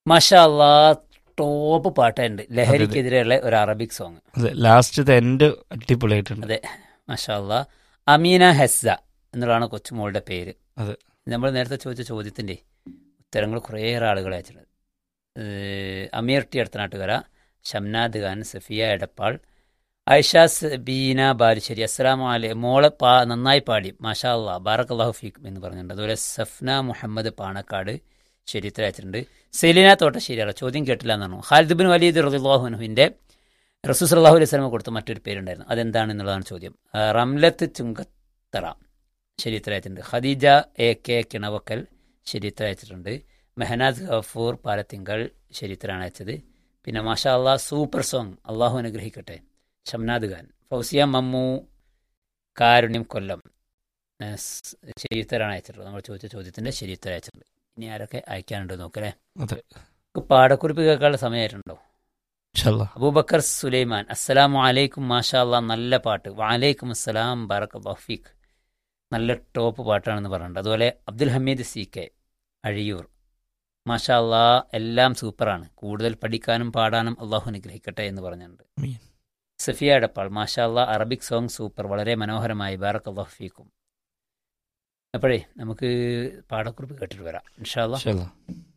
മഷാ അല്ലാ top പാട്ടുണ്ട് ലഹരിക്കെതിരെയുള്ള ഒരു അറബിക് സോങ് അതെ ലാസ്റ്റ് എൻഡ് അടിപൊളിയായിട്ടുണ്ട് അതെ മഷാ അല്ലാ അമീന ഹെസ്സ എന്നുള്ളതാണ് കൊച്ചുമോളുടെ പേര് അതെ. നമ്മൾ നേരത്തെ ചോദിച്ച ചോദ്യത്തിൻ്റെ ഉത്തരങ്ങൾ കുറേയേറെ ആളുകൾ അയച്ചിട്ടുണ്ട് ഏഹ് അമീർ ടി അടുത്തനാട്ടുകര ഷംനാദ് ഖാൻ സഫിയ എടപ്പാൾ ഐഷ ബീന ബാലുശ്ശേരി അസ്സലാം അലൈ മോളെ പാ നന്നായി പാടി മാഷാ അല്ലാ ബാറക് അള്ളാഹു ഫീഖ് എന്ന് പറഞ്ഞിട്ടുണ്ട് അതുപോലെ സഫ്ന മുഹമ്മദ് പാണക്കാട് ശരിത്ര അയച്ചിട്ടുണ്ട് സെലീന തോട്ടശ്ശേരിയാണ് ചോദ്യം കേട്ടില്ല എന്നാണ് ഖാലിദ് ബിൻ വലീദ് റളിയല്ലാഹുവിൻ്റെ റസൂസ് അള്ളാഹു അലൈഹി സ്വലമ കൊടുത്ത മറ്റൊരു പേരുണ്ടായിരുന്നു അതെന്താണെന്നുള്ളതാണ് ചോദ്യം ആ, റംലത്ത് ചുങ്കത്തറ ശരിത്ര അയച്ചിട്ടുണ്ട് ഖദീജ എ കെ കിണവക്കൽ ശരിത്ര അയച്ചിട്ടുണ്ട് മെഹനാസ് ഗഫൂർ പാലത്തിങ്കൾ ശരിത്രാണ് അയച്ചത് പിന്നെ മാഷാ അള്ളാഹ് സൂപ്പർ സോങ് അള്ളാഹു അനുഗ്രഹിക്കട്ടെ ഷംനാദ് ഖാൻ ഫൗസിയ മമ്മു കാരുണ്യം കൊല്ലം ശരിത്തരാണ് അയച്ചിട്ടുള്ളത് നമ്മൾ ചോദിച്ച ചോദ്യത്തിൻ്റെ ശരിത്തര അയച്ചിട്ടുണ്ട് ഇനി ആരൊക്കെ അയക്കാനുണ്ട് നോക്കല്ലേ അതെ നമുക്ക് പാടക്കുറിപ്പ് കേൾക്കാനുള്ള സമയമായിട്ടുണ്ടോ ഇൻഷാല്ലാ അബൂബക്കർ സുലൈമാൻ അസ്സലാമു അലൈക്കും മാഷാ അല്ലാ നല്ല പാട്ട് വാലൈക്കും അസ്സലാം ബാറക് ബഫീഖ് നല്ല ടോപ്പ് പാട്ടാണെന്ന് പറഞ്ഞിട്ടുണ്ട് അതുപോലെ അബ്ദുൽ ഹമീദ് സി കെ അഴിയൂർ മാഷാ അല്ലാ എല്ലാം സൂപ്പറാണ് കൂടുതൽ പഠിക്കാനും പാടാനും അള്ളാഹു അനുഗ്രഹിക്കട്ടെ എന്ന് പറഞ്ഞിട്ടുണ്ട് ആമീൻ. സഫിയ എടപ്പാൾ മാഷാ അല്ലാ അറബിക് സോങ് സൂപ്പർ വളരെ മനോഹരമായി ബാറക് അള്ളാഹു ഫീക്കും അപ്പോഴേ നമുക്ക് പാടക്കുറിപ്പ് കേട്ടിട്ട് വരാം ഇൻഷാ അല്ലാ ഇൻഷാല്ലാ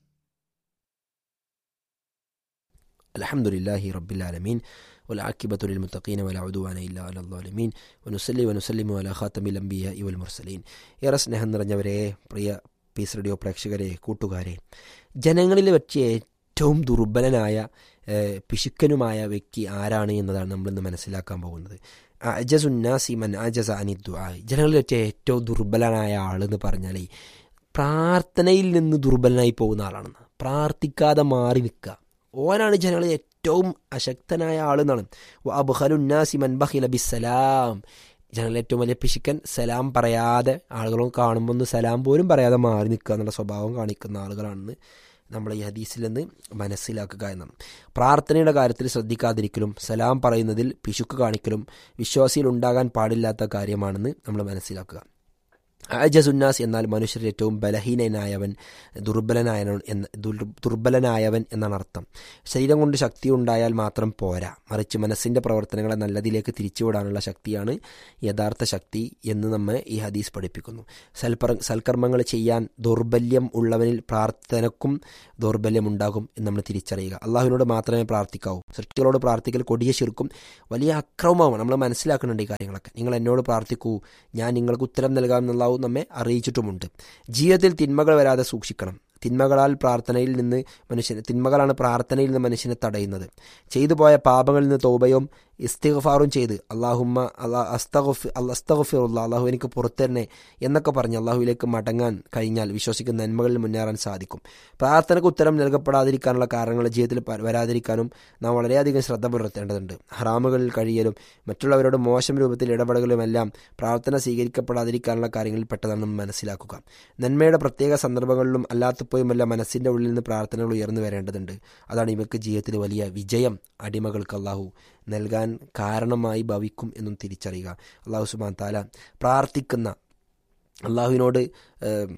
الحمد لله رب العالمين والعاقبة للمتقين ولا عدوان إلا على الظالمين ونصلي ونسلم على خاتم الأنبياء والمرسلين ഏറെ സ്നേഹം നിറഞ്ഞവരെ പ്രിയ പീസ് റേഡിയോ പ്രേക്ഷകരെ കൂട്ടുകാരെ ജനങ്ങളിൽ വെച്ച് ഏറ്റവും ദുർബലനായ ഏഹ്, പിശുക്കനുമായ വ്യക്തി ആരാണ് എന്നതാണ് നമ്മളിന്ന് മനസ്സിലാക്കാൻ പോകുന്നത് അജസുന്നാസി മൻ അജസ അനിദ്ദുആ ജനങ്ങളിൽ വെച്ച് ഏറ്റവും ദുർബലനായ ആളെന്ന് പറഞ്ഞാൽ പ്രാർത്ഥനയിൽ നിന്ന് ദുർബലനായി പോകുന്ന ആളാണെന്ന് പ്രാർത്ഥിക്കാതെ മാറി നിൽക്കുക ഓനാണ് ജനങ്ങളിൽ ഏറ്റവും അശക്തനായ ആളെന്നാണ് അബ്ഹലുന്നാസി മൻബഹില ബിസ്സലാം ജനങ്ങളിൽ ഏറ്റവും വലിയ പിശുക്കൻ സലാം പറയാതെ ആളുകളും കാണുമ്പോൾ ഒന്ന് സലാം പോലും പറയാതെ മാറി നിൽക്കുക എന്നുള്ള സ്വഭാവം കാണിക്കുന്ന ആളുകളാണെന്ന് നമ്മൾ ഈ ഹദീസിൽ നിന്ന് മനസ്സിലാക്കുക എന്നാണ് പ്രാർത്ഥനയുടെ കാര്യത്തിൽ ശ്രദ്ധിക്കാതിരിക്കലും സലാം പറയുന്നതിൽ പിശുക്ക് കാണിക്കലും വിശ്വാസിയിൽ ഉണ്ടാകാൻ പാടില്ലാത്ത കാര്യമാണെന്ന് നമ്മൾ മനസ്സിലാക്കുക അജസുന്നാസ് എന്നാൽ മനുഷ്യരിൽ ഏറ്റവും ബലഹീനനായവൻ ദുർബലനായവൻ എന്ന ദുർ- ദുർബലനായവൻ എന്നാണ് അർത്ഥം ശരീരം കൊണ്ട് ശക്തി ഉണ്ടായാൽ മാത്രം പോരാ മറിച്ച് മനസ്സിൻ്റെ പ്രവർത്തനങ്ങളെ നല്ലതിലേക്ക് തിരിച്ചുവിടാനുള്ള ശക്തിയാണ് യഥാർത്ഥ ശക്തി എന്ന് നമ്മെ ഈ ഹദീസ് പഠിപ്പിക്കുന്നു സൽപ്ര സൽക്കർമ്മങ്ങൾ ചെയ്യാൻ ദൗർബല്യം ഉള്ളവനിൽ പ്രാർത്ഥനക്കും ദൗർബല്യം ഉണ്ടാകും എന്ന് നമ്മൾ തിരിച്ചറിയുക അള്ളാഹുവിനോട് മാത്രമേ പ്രാർത്ഥിക്കാവൂ സൃഷ്ടികളോട് പ്രാർത്ഥിക്കൽ കൊടിയ ശിർക്കും വലിയ അക്രമമാണ് നമ്മൾ മനസ്സിലാക്കുന്നുണ്ട് ഈ കാര്യങ്ങളൊക്കെ നിങ്ങൾ എന്നോട് പ്രാർത്ഥിക്കൂ ഞാൻ നിങ്ങൾക്ക് ഉത്തരം നൽകാമെന്നുള്ള അള്ളാഹു നമ്മെ അറിയിച്ചിട്ടുമുണ്ട് ജീവിതത്തിൽ തിന്മകൾ വരാതെ സൂക്ഷിക്കണം തിന്മകളാൽ പ്രാർത്ഥനയിൽ നിന്ന് മനുഷ്യന് തിന്മകളാണ് പ്രാർത്ഥനയിൽ നിന്ന് മനുഷ്യനെ തടയുന്നത് ചെയ്തു പോയ പാപങ്ങളിൽ നിന്ന് തോബയും ഇസ്തിഗ്ഫാറും ചെയ്ത് അള്ളാഹുമ്മ അള്ളാ അസ്തഗഫ് അസ്തഗഫിറുള്ള അള്ളാഹു എനിക്ക് പുറത്തരണേ എന്നൊക്കെ പറഞ്ഞ് അള്ളാഹുവിലേക്ക് മടങ്ങാൻ കഴിഞ്ഞാൽ വിശ്വസിക്കുന്ന നന്മകളിൽ മുന്നേറാൻ സാധിക്കും പ്രാർത്ഥനയ്ക്ക് ഉത്തരം നൽകപ്പെടാതിരിക്കാനുള്ള കാരണങ്ങൾ ജീവിതത്തിൽ പ- വരാതിരിക്കാനും നാം വളരെയധികം ശ്രദ്ധ പുലർത്തേണ്ടതുണ്ട് ഹറാമുകളിൽ കഴിയലും മറ്റുള്ളവരോട് മോശം രൂപത്തിൽ ഇടപെടലുമെല്ലാം പ്രാർത്ഥന സ്വീകരിക്കപ്പെടാതിരിക്കാനുള്ള കാര്യങ്ങളിൽ പെട്ടതാണ് നാം മനസ്സിലാക്കുക നന്മയുടെ പ്രത്യേക സന്ദർഭങ്ങളിലും അല്ലാത്തപ്പോഴുമെല്ലാം മനസ്സിൻ്റെ ഉള്ളിൽ നിന്ന് പ്രാർത്ഥനകൾ ഉയർന്നു വരേണ്ടതുണ്ട് അതാണ് ഇവർക്ക് ജീവിതത്തിൽ വലിയ വിജയം അടിമകൾക്ക് അള്ളാഹു നൽകാൻ കാരണമായി ഭവിക്കും എന്നും തിരിച്ചറിയുക അള്ളാഹു സുബാൻ താല പ്രാർത്ഥിക്കുന്ന അള്ളാഹുവിനോട് ഏം,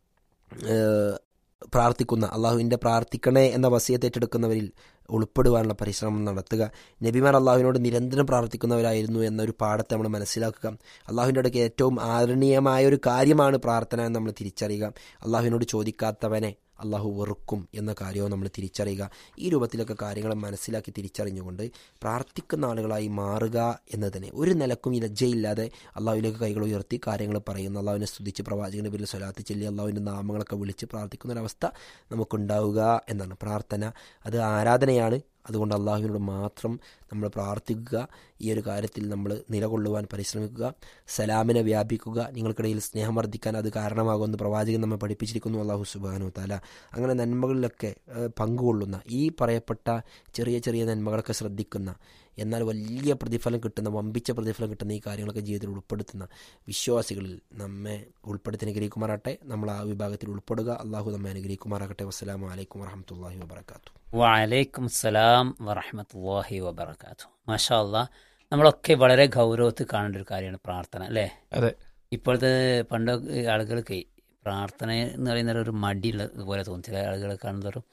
ഏഹ്, പ്രാർത്ഥിക്കുന്ന അള്ളാഹുവിൻ്റെ പ്രാർത്ഥിക്കണേ എന്ന വസിയത്ത് ഏറ്റെടുക്കുന്നവരിൽ ഉൾപ്പെടുവാനുള്ള പരിശ്രമം നടത്തുക നബിമാർ അള്ളാഹുവിനോട് നിരന്തരം പ്രാർത്ഥിക്കുന്നവരായിരുന്നു എന്നൊരു പാഠത്തെ നമ്മൾ മനസ്സിലാക്കുക അള്ളാഹുവിൻ്റെ അടുക്ക് ഏറ്റവും ആദരണീയമായ ഒരു കാര്യമാണ് പ്രാർത്ഥന എന്ന് നമ്മൾ തിരിച്ചറിയുക അള്ളാഹുവിനോട് ചോദിക്കാത്തവനെ അള്ളാഹു വെറുക്കും എന്ന കാര്യവും നമ്മൾ തിരിച്ചറിയുക ഈ രൂപത്തിലൊക്കെ കാര്യങ്ങൾ മനസ്സിലാക്കി തിരിച്ചറിഞ്ഞുകൊണ്ട് പ്രാർത്ഥിക്കുന്ന ആളുകളായി മാറുക എന്നതിന് ഒരു നിലക്കും ഈ ലജ്ജയില്ലാതെ അള്ളാഹുവിലേക്ക് കൈകൾ ഉയർത്തി കാര്യങ്ങൾ പറയുന്ന അള്ളാഹുവിനെ സ്തുതിച്ച് പ്രവാചകന്റെ പേരിൽ സ്വലാത്ത് ചൊല്ലി അള്ളാഹുവിൻ്റെ നാമങ്ങളൊക്കെ വിളിച്ച് പ്രാർത്ഥിക്കുന്ന ഒരവസ്ഥ നമുക്കുണ്ടാവുക എന്നാണ് പ്രാർത്ഥന അത് ആരാധനയാണ് അതുകൊണ്ട് അള്ളാഹുവിനോട് മാത്രം നമ്മൾ പ്രാർത്ഥിക്കുക ഈ ഒരു കാര്യത്തിൽ നമ്മൾ നിലകൊള്ളുവാൻ പരിശ്രമിക്കുക സലാമിനെ വ്യാപിക്കുക നിങ്ങൾക്കിടയിൽ സ്നേഹം വർദ്ധിക്കാൻ അത് കാരണമാകുമെന്ന് പ്രവാചകൻ നമ്മെ പഠിപ്പിച്ചിരിക്കുന്നു അള്ളാഹു സുബാനു താല അങ്ങനെ നന്മകളിലൊക്കെ ഏഹ്, പങ്കുകൊള്ളുന്ന ഈ പറയപ്പെട്ട ചെറിയ ചെറിയ നന്മകളൊക്കെ ശ്രദ്ധിക്കുന്ന എന്നാൽ വലിയ പ്രതിഫലം കിട്ടുന്ന വമ്പിച്ച പ്രതിഫലം കിട്ടുന്ന ഈ കാര്യങ്ങളൊക്കെ ജീവിതത്തിൽ ഉൾപ്പെടുത്തുന്ന വിശ്വാസികളിൽ നമ്മെ ഉൾപ്പെടുത്തി അനുഗ്രഹിക്കുമാറാട്ടെ നമ്മൾ ആ വിഭാഗത്തിൽ ഉൾപ്പെടുക അള്ളാഹു നമ്മെ അനുഗ്രഹിക്കുമാറാകട്ടെ വസ്സലാമു അലൈക്കും വറഹമത്തല്ലാഹി വബർക്കാത്തു വലൈക്കും സലാം വറഹമത്തല്ലാഹി വബർക്കാത്തു മാഷാ അല്ലാ നമ്മളൊക്കെ വളരെ ഗൗരവത്തിൽ കാണേണ്ട ഒരു കാര്യമാണ് പ്രാർത്ഥന അല്ലേ അതെ ഇപ്പോഴത്തെ പണ്ട് ആളുകൾക്ക് പ്രാർത്ഥന എന്ന് പറയുന്നത് ഒരു മടിയുള്ള പോലെ തോന്നി ചില ആളുകൾ കാണുന്നവരും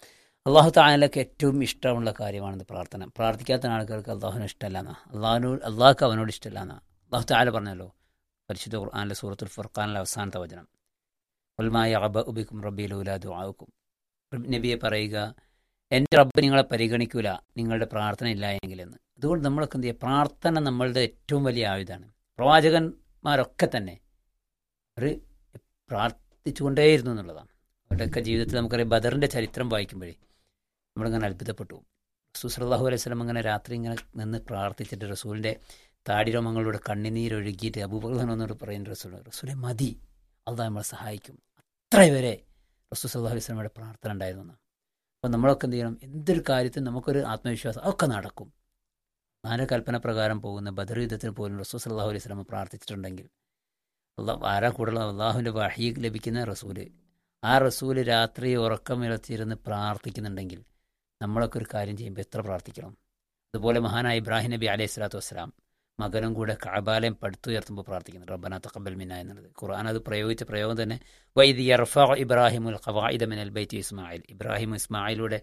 അള്ളാഹു താലക്ക് ഏറ്റവും ഇഷ്ടമുള്ള കാര്യമാണെന്ന് പ്രാർത്ഥന പ്രാർത്ഥിക്കാത്ത ആളുകൾക്ക് അള്ളാഹുവിന് ഇഷ്ടമല്ല എന്നാ അള്ളാഹുനോട് അള്ളാഹ്ക്ക് അവനോട് ഇഷ്ടമല്ല എന്നാ അള്ളാഹു താല പറഞ്ഞല്ലോ പരിശുദ്ധ ഖുർആാനിലെ സൂറത്തുൽ ഫുർഖാനിലെ അവസാനത്തെ വചനം ഉൽമായ അബ ഉബിക്കും റബ്ബിലൂലാദു ആവുക്കും നബിയെ പറയുക എൻ്റെ റബ്ബ് നിങ്ങളെ പരിഗണിക്കൂല നിങ്ങളുടെ പ്രാർത്ഥന ഇല്ല എങ്കിലെന്ന് അതുകൊണ്ട് നമ്മളൊക്കെ എന്ത് ചെയ്യുക പ്രാർത്ഥന നമ്മളുടെ ഏറ്റവും വലിയ ആയുധമാണ് പ്രവാചകന്മാരൊക്കെ തന്നെ അവർ പ്രാർത്ഥിച്ചുകൊണ്ടേയിരുന്നു എന്നുള്ളതാണ് അവരുടെയൊക്കെ ജീവിതത്തിൽ നമുക്കറിയാം ബദറിൻ്റെ ചരിത്രം വായിക്കുമ്പോഴേ നമ്മളിങ്ങനെ അത്ഭുതപ്പെട്ടു പോകും റസൂൽ സല്ലല്ലാഹു അലൈഹി വസല്ലം ഇങ്ങനെ രാത്രി ഇങ്ങനെ നിന്ന് പ്രാർത്ഥിച്ചിട്ട് റസൂലിൻ്റെ താടിരോമങ്ങളുടെ കണ്ണുനീരൊഴുകിയിട്ട് അബൂബക്കർ പറയുന്ന റസൂൽ റസൂലെ മതി അള്ളാഹ് നമ്മളെ സഹായിക്കും അത്ര വരെ റസൂൽ സല്ലല്ലാഹു അലൈഹി വസല്ലമയുടെ പ്രാർത്ഥന ഉണ്ടായിരുന്നു അപ്പോൾ നമ്മളൊക്കെ എന്ത് ചെയ്യണം എന്തൊരു കാര്യത്തിൽ നമുക്കൊരു ആത്മവിശ്വാസം അതൊക്കെ നടക്കും നാല് കൽപ്പന പ്രകാരം പോകുന്ന ബദർ യുദ്ധത്തിന് പോലും റസൂൽ സല്ലല്ലാഹു അലൈഹി വസല്ലം പ്രാർത്ഥിച്ചിട്ടുണ്ടെങ്കിൽ അള്ളാഹ് ആരാ കൂടുതൽ അള്ളാഹുവിൻ്റെ വഹി ലഭിക്കുന്ന റസൂല് ആ റസൂല് രാത്രി ഉറക്കം ഇളച്ചിരുന്ന് പ്രാർത്ഥിക്കുന്നുണ്ടെങ്കിൽ നമ്മളൊക്കെ ഒരു കാര്യം ചെയ്യുമ്പോൾ എത്ര പ്രാർത്ഥിക്കണം അതുപോലെ മഹാനായ ഇബ്രാഹിം നബി അലൈഹി സ്വലാത്തു വസ്സലാം മകനും കൂടെ കാബാലയം പടുത്തുയർത്തുമ്പോൾ പ്രാർത്ഥിക്കുന്നു റബ്ബന തഖബ്ബൽ മിന്ന എന്നുള്ളത് ഖുർആൻ അത് പ്രയോഗിച്ച പ്രയോഗം തന്നെ വൈദി യർഫ ഇബ്രാഹിമുൽ ഖവായിദ മിനൽ ബൈത്തി ഇസ്മായിൽ ഇബ്രാഹിം ഇസ്മായിലൂടെ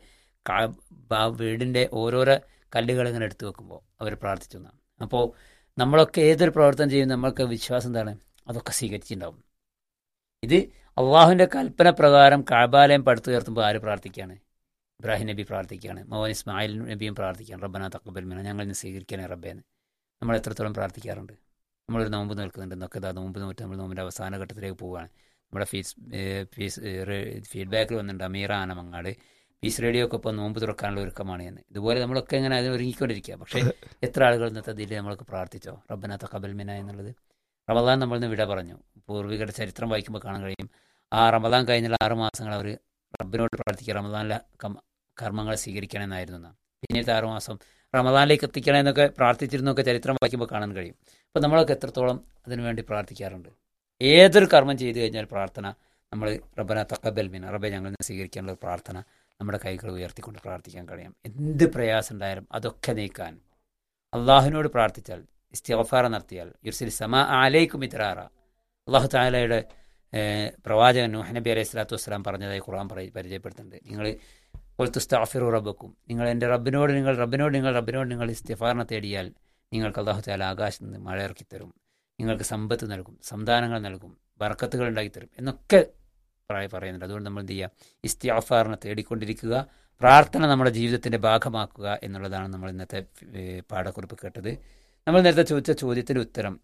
കാ വീടിൻ്റെ ഓരോരോ കല്ലുകൾ ഇങ്ങനെ എടുത്തു വെക്കുമ്പോൾ അവർ പ്രാർത്ഥിച്ചു എന്നാണ് അപ്പോൾ നമ്മളൊക്കെ ഏതൊരു പ്രവർത്തനം ചെയ്യും നമ്മൾക്ക് വിശ്വാസം എന്താണ് അതൊക്കെ സ്വീകരിച്ചിട്ടുണ്ടാവും ഇത് അള്ളാഹുവിൻ്റെ കൽപ്പന പ്രകാരം കാബാലയം പടുത്തുയർത്തുമ്പോൾ ആര് പ്രാർത്ഥിക്കുകയാണ് ഇബ്രാഹിം നബി പ്രാർത്ഥിക്കുകയാണ് മോഹൻ ഇസ്മായിൽ നബിയും പ്രാർത്ഥിക്കുകയാണ് റബ്ബന തക്കബൽ മിന ഞങ്ങൾ ഇന്ന് സ്വീകരിക്കണേ റബ്ബേന്ന് നമ്മൾ എത്രത്തോളം പ്രാർത്ഥിക്കാറുണ്ട് നമ്മളൊരു നോമ്പ് നിൽക്കുന്നുണ്ട് എന്നൊക്കെ ഇതാ നോമ്പ് നോറ്റ് നമ്മൾ നോമ്പിൻ്റെ അവസാന ഘട്ടത്തിലേക്ക് പോവുകയാണ് നമ്മുടെ ഫീസ് ഫീസ് ഫീഡ്ബാക്കിൽ വന്നിട്ടുണ്ട് അമീറ ആനമങ്ങാട് പീസ് റേഡിയോ ഒക്കെ ഇപ്പോൾ നോമ്പ് തുറക്കാനുള്ള ഒരുക്കമാണ് എന്ന് ഇതുപോലെ നമ്മളൊക്കെ ഇങ്ങനെ അതിന് ഒരുങ്ങിക്കൊണ്ടിരിക്കുക പക്ഷേ എത്ര ആളുകൾ ഇന്നത്തെ ഇതിൽ നമ്മൾക്ക് പ്രാർത്ഥിച്ചോ റബ്ബന തക്കബൽ മിന എന്നുള്ളത് റമദാൻ നമ്മളിന്ന് വിട പറഞ്ഞു പൂർവികരുടെ ചരിത്രം വായിക്കുമ്പോൾ കാണാൻ കഴിയും ആ റമദാൻ കഴിഞ്ഞുള്ള ആറ് മാസങ്ങൾ അവർ റബ്ബിനോട് പ്രാർത്ഥിക്കുക റമദാനിലെ കർമ്മങ്ങൾ സ്വീകരിക്കണമെന്നായിരുന്നു എന്നാണ് പിന്നീട് ആറ് മാസം റമദാനിലേക്ക് എത്തിക്കണമെന്നൊക്കെ പ്രാർത്ഥിച്ചിരുന്നൊക്കെ ചരിത്രം വായിക്കുമ്പോൾ കാണാൻ കഴിയും അപ്പോൾ നമ്മളൊക്കെ എത്രത്തോളം അതിനു വേണ്ടി പ്രാർത്ഥിക്കാറുണ്ട് ഏതൊരു കർമ്മം ചെയ്തു കഴിഞ്ഞാൽ പ്രാർത്ഥന നമ്മൾ റബ്ബന തക്കബൽ മിന റബ്ബെ ഞങ്ങളിൽ നിന്ന് സ്വീകരിക്കാനുള്ള പ്രാർത്ഥന നമ്മുടെ കൈകൾ ഉയർത്തിക്കൊണ്ട് പ്രാർത്ഥിക്കാൻ കഴിയാം എന്ത് പ്രയാസം ഉണ്ടായാലും അതൊക്കെ നീക്കാൻ അള്ളാഹുവിനോട് പ്രാർത്ഥിച്ചാൽ ഇസ്തിഗഫാറ നടത്തിയാൽ യുർസിൽ സമ ആലൈക്കും ഇത്രാറ അള്ളാഹു താലയുടെ പ്രവാചകൻ നൂഹ് നബി അലൈഹി സ്വലാത്തു വസ്സലാം പറഞ്ഞതായി ഖുർആൻ പറ പരിചയപ്പെടുത്തുന്നുണ്ട് നിങ്ങൾ കൊൽത്തുസ്താഫിറു റബ്ബക്കും നിങ്ങൾ എൻ്റെ റബ്ബിനോട് നിങ്ങൾ റബ്ബിനോട് നിങ്ങൾ റബ്ബിനോട് നിങ്ങൾ ഇസ്തിഫാറിനെ തേടിയാൽ നിങ്ങൾക്ക് അള്ളാഹു താല ആകാശത്ത് നിന്ന് മഴ ഇറക്കി തരും നിങ്ങൾക്ക് സമ്പത്ത് നൽകും സന്താനങ്ങൾ നൽകും ബർക്കത്തുകൾ ഉണ്ടാക്കിത്തരും എന്നൊക്കെ പറയുന്നുണ്ട് അതുകൊണ്ട് നമ്മൾ എന്ത് ചെയ്യുക ഇസ്തിയാഫാറിനെ തേടിക്കൊണ്ടിരിക്കുക പ്രാർത്ഥന നമ്മുടെ ജീവിതത്തിൻ്റെ ഭാഗമാക്കുക എന്നുള്ളതാണ് നമ്മൾ ഇന്നത്തെ പാഠക്കുറിപ്പ് കേട്ടത് നമ്മൾ നേരത്തെ ചോദിച്ച ചോദ്യത്തിൻ്റെ ഉത്തരം